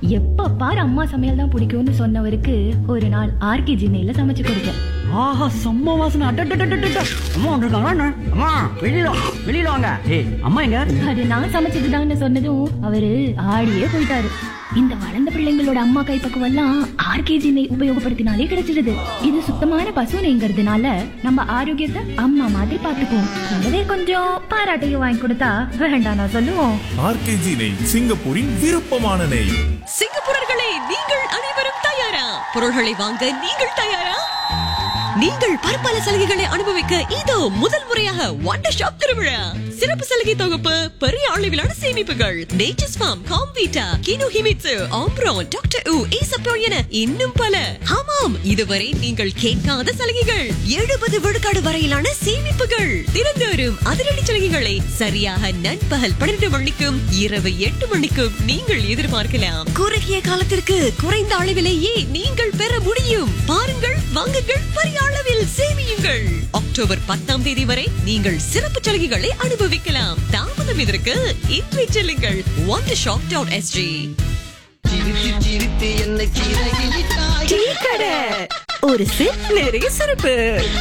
எப்ப பாரு அம்மா சமையல் தான் பிடிக்கும்னு சொன்னவருக்கு ஒரு நாள் ஆர்கே ஜின்னையில சமைச்சு கொடுத்தேன் ஆஹா செம்ம வாசனை அட்டட்டட்டட்டட்ட அம்மா வந்திருக்காங்களா என்ன? அம்மா வெளியில வா, வெளியில வாங்க ஏய் அம்மா எங்க அது நான் சமைச்சதுதான்னு சொன்னதும் அவரு ஆடியே போயிட்டாரு இந்த வளர்ந்த பிள்ளைங்களோட அம்மா கைப்பக்குவம் எல்லாம் ஆர்கேஜி நெய் உபயோகப்படுத்தினாலே கிடைச்சிடுது இது சுத்தமான பசு நெய்ங்கிறதுனால நம்ம ஆரோக்கியத்தை அம்மா மாதிரி பாத்துக்குவோம் கூடவே கொஞ்சம் பாராட்டையும் வாங்கி கொடுத்தா வேண்டாம் நான் சொல்லுவோம் ஆர்கேஜி நெய் சிங்கப்பூரின் விருப்பமான நெய் சிங்கப்பூரர்களே நீங்கள் அனைவரும் தயாரா பொருள்களை வாங்க நீங்கள் தயாரா நீங்கள் பற்பல சலுகைகளை அனுபவிக்க இதோ முதல் முறையாக வண்டர் ஷாப் திருவிழா சிறப்பு சலுகை தொகுப்பு பெரிய அளவிலான சேமிப்புகள் Nature's Farm Comvita Kinohimitsu Ambrone doctor உ ஈசப்போ என இன்னும் பல ஆமாம் இதுவரை நீங்கள் கேட்காத சலுகைகள் எழுபது விழுக்காடு வரையிலான சேமிப்புகள் தினந்தோறும் அதிரடி சலுகைகளை சரியாக நண்பகல் பன்னிரண்டு மணிக்கும் இரவு எட்டு மணிக்கும் நீங்கள் எதிர்பார்க்கலாம் குறுகிய காலத்திற்கு குறைந்த அளவிலேயே நீங்கள் பெற முடியும் பாருங்கள் வாங்குங்கள் பெரிய அளவில் சேமியுங்கள் அக்டோபர் பத்தாம் தேதி வரை நீங்கள் சிறப்பு சலுகைகளை அனுபவிக்கலாம் தாமதம் இதற்கு இன்றை செல்லுங்கள் one shop dot SG tea கடை ஒரு சிப் நிறைய சிறப்பு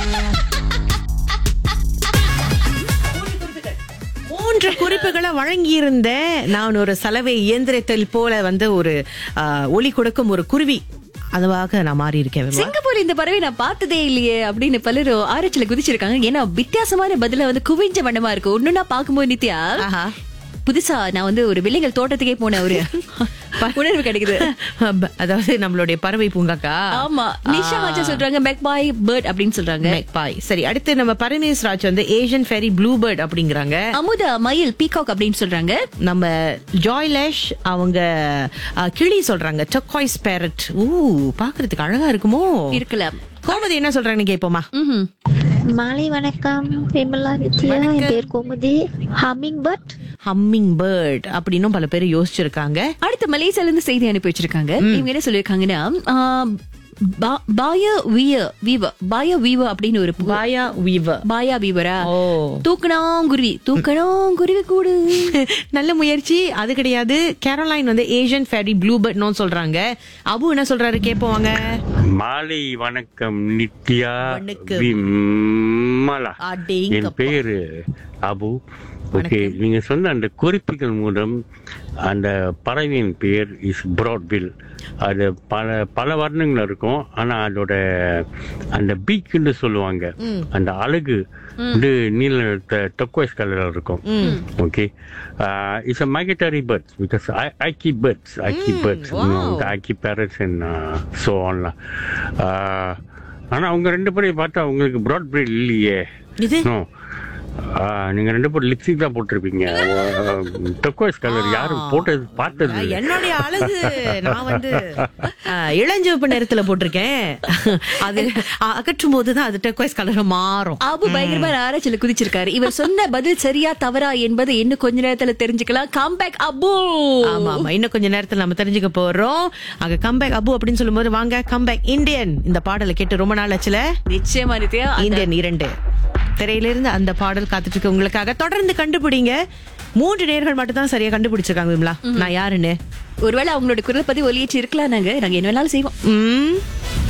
மூன்று குறிப்புகளை வழங்கியிருந்த நான் ஒரு சலவை இயந்திரத்தில் போல வந்து ஒரு ஆ, ஒலி கொடுக்கும் ஒரு குருவி அதுவாக நான் மாறி இருக்கேன் விமலா. சிங்கப்பூர் இந்த பறவை நான் பார்த்ததே இல்லையே அப்படின்னு பலரும் ஆராய்ச்சியில குதிச்சிருக்காங்க ஏன்னா வித்தியாசமான பதில வந்து குவிஞ்ச வண்ணமா இருக்கு ஒண்ணுன்னா பாக்கும்போது நித்யா ஆஹா. புதுசா நான் வந்து ஒரு வில்லைகள் தோட்டத்துக்கே போன ஒரு உணர்வு கிடைக்குது ப- அதாவது நம்மளுடைய பறவை பூங்காக்கா ஆமா நிஷா மாச்சா சொல்றாங்க மெக்பாய் பேர்ட் அப்படின்னு சொல்றாங்க மேக்பாய் சரி அடுத்து நம்ம பரமேஸ் ராஜ் வந்து ஏஷியன் ஃபெரி ப்ளூ பேர்ட் அப்படிங்கிறாங்க அமுதா மயில் பீகாக் அப்படின்னு சொல்றாங்க நம்ம ஜாய்லேஷ் அவங்க ஆ, கிளி சொல்றாங்க டொக்காய்ஸ் பேரட் ஊ பாக்குறதுக்கு அழகா இருக்குமோ இருக்கலாம் கோமதி என்ன சொல்றாங்கன்னு கேட்போமா ம்ஹும். மாலை வணக்கம் விமலா நித்யா என் பேர் Komuthi hummingbird hummingbird அப்படின்னும் பல பேர் யோசிச்சிருக்காங்க அடுத்து மலேசியால இருந்து செய்தி அனுப்பி வச்சிருக்காங்க இவங்க என்ன சொல்லிருக்காங்கன்னா ஆ, பா- பாய வீய வீவ பாய வீவ அப்படின்னு ஒரு பூ. பாயா வீவர் பாயா வீவரா ஓ. தூக்கணும் குருவி தூக்கணும் குருவி கூடு நல்ல முயற்சி அது கிடையாது கேரோலைன் வந்து ஏஷியன் ஃபேரி ப்ளூ பேர்ட்னு சொல்றாங்க அபு என்ன சொல்றாரு கேட்போம் வாங்க மாலை வணக்கம் நித்யா வணக்கம். விமலா அடேங்கப்பா. என் பேரு அபு ஓகே நீங்க சொன்ன அந்த குறிப்புகள் மூலம் அந்த பறவையின் பெயர் இஸ் பிராட்வில் அது பல பல வர்ணங்கள் இருக்கும் ஆனா அதோட அந்த பீக்குன்னு சொல்லுவாங்க அந்த அழகு வந்து நீல டொக்வைஸ் கலர்ல இருக்கும் okay it's a migratory birds because I keep birds I keep birds I keep parrots and so ஆன்லாம் ஆனா அவங்க ரெண்டு பேரையும் பார்த்தா உங்களுக்கு ப்ராட் பிரீட் இல்லையே இது No. ஆ, நீங்க ரெண்டு பேரும் லிப்ஸ்டிக் தான் போட்டிருப்பீங்க டொக்வைஸ் கலர் யாரும் போட்டது பார்த்தது இல்ல. என்னுடைய அழகு நான் வந்து ஆ, இளஞ்சிவப்பு நிறத்துல போட்டிருக்கேன் அது அ- அகற்றும் போதுதான் அது டெக்வைஸ் கலர் மாறும் அபு பயங்கரமா ஆராய்ச்சியில குதிச்சிருக்காரு இவர் சொன்ன பதில் சரியா தவறா என்பது இன்னும் கொஞ்ச நேரத்துல தெரிஞ்சுக்கலாம் கம்பேக் அபு ஆமா ஆமா இன்னும் கொஞ்ச நேரத்துல நம்ம தெரிஞ்சுக்க போறோம் அங்க கம்பேக் அபு அப்படின்னு சொல்லும்போது வாங்க கம்பேக் இந்தியன் இந்த பாடலை கேட்டு ரொம்ப நாள் ஆச்சுல நிச்சயமா நித்யா அந்த- இந்தியன் இரண்டு திரையிலிருந்து அந்த பாடல் காத்துட்டு இருக்கு உங்களுக்காக தொடர்ந்து கண்டுபிடிங்க மூன்று நேர்கள் மட்டும் தான் சரியா கண்டுபிடிச்சிருக்காங்க விமலா நான் யாருன்னு ஒருவேளை அவங்களோட குரல் பதிவு ஒலியேற்றி இருக்கலாம் நாங்க நாங்க என்ன வேணாலும் செய்வோம் ம்